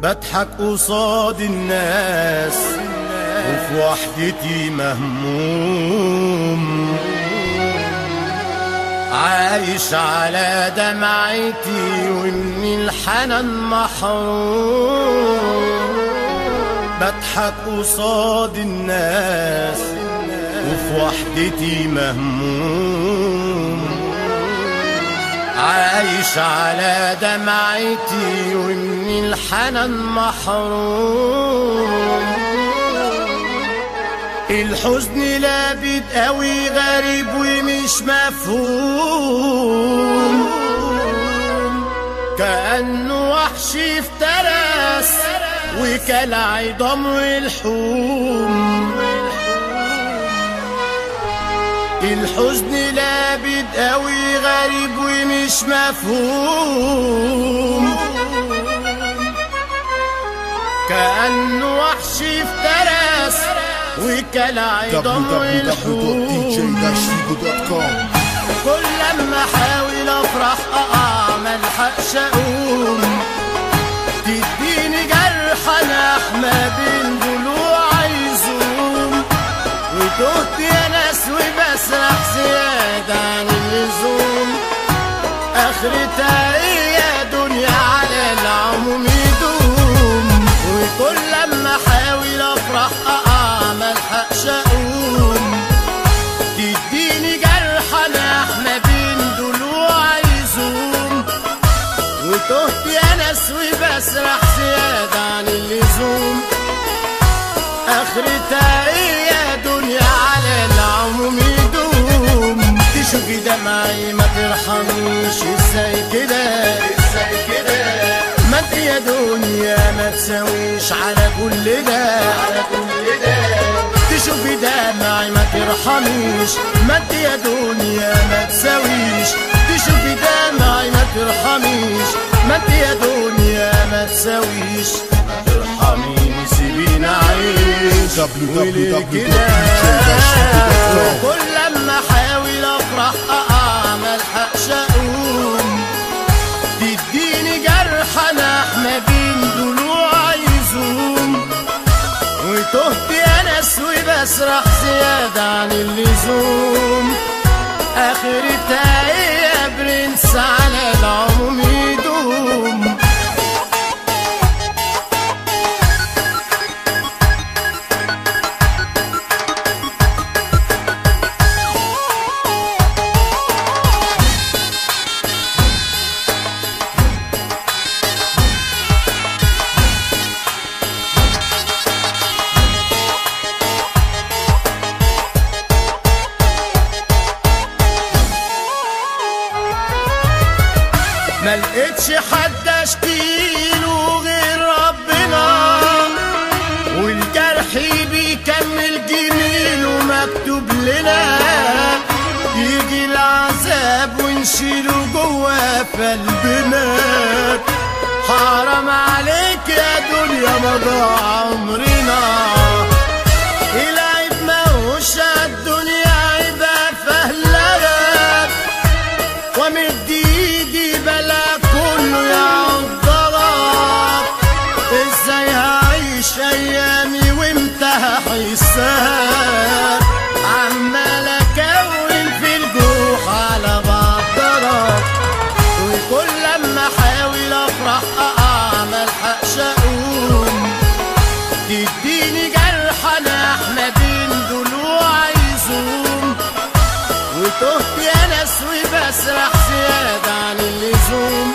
بضحك قصاد الناس وفي وحدتي مهموم عايش على دمعتي ومن الحنان محروم بضحك قصاد الناس وفي وحدتي مهموم عايش على دمعتي ومن الحنان محروم الحزن لابد قوي غريب ومش مفهوم كأنه وحش افترس وكل عظام الحوم الحزن لابد قوي غريب ومش مفهوم كأنه وحش افترس وكل عظام الحوم www.dj-figo.com كل لما احاول افرح اقع ملحقش اقوم تديني جرح انا ما بين ضلوع يزوم وتهت يا ناس وبسرح زيادة عن اللزوم اخرتها ايه يا دنيا على العموم يدوم وكل لما احاول افرح اقع ملحقش اقوم تديني جرح انا ما بين ضلوع يزوم وتهت يا ناس وبسرح زيادة عن اللزوم اخرتها ايه يا دنيا على العموم يدوم تشوفي دمعي ما ترحميش ازاي كده ازاي كده ما انت يا دنيا ما تساويش على كل ده على كل ده تشوفي دمعي ما ترحميش ما انت يا دنيا ما تساويش تشوفي دمعي ما ترحميش ما انت يا دنيا ما تساويش ارحميني سيبيني اعيش وليه كده www.dj-figo.com كل لما احاول افرح اقع ملحقش اقوم تديني جرح انا ما بين ضلوع يزوم وتهت يا ناس وبسرح زيادة عن اللزوم اخرتها ايه يا برنس على العموم يدوم ما لقيتش حد اشكيله غير ربنا والجرح بيكمل جميل ومكتوب لنا يجي العذاب ونشيله جوا في قلبنا حرام عليك يا دنيا مضى عمرنا العيب ماهوش الدنيا عيبة فهلك ومد ايدي بلا كله يعضلك ازاي هعيش ايامي وامتى هحسك عمال اكون في الجروح على بعضلك وكل لما احاول افرح اقع ملحقش اقوم تديني جرح انا ما بين ضلوع يزوم وتهت يا ناس وبسرح زيادة عن اللزوم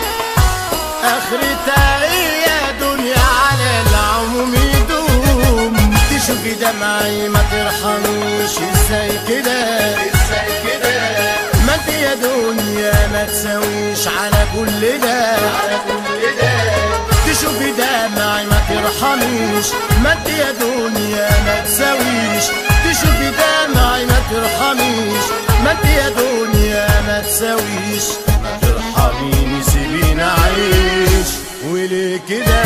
اخرتها ايه يا دنيا على العموم يدوم تشوفي دمعي ما ترحميش ازاي كده ازاي كده ما انت يا دنيا ما تساويش على كل ده على كل ده تشوفي دمعي ما ترحميش ما انت يا دنيا ما تساويش تشوفي دمعي ما ترحميش ما انت يا دنيا ما تساويش ما ترحميني سيبيني اعيش وليه كده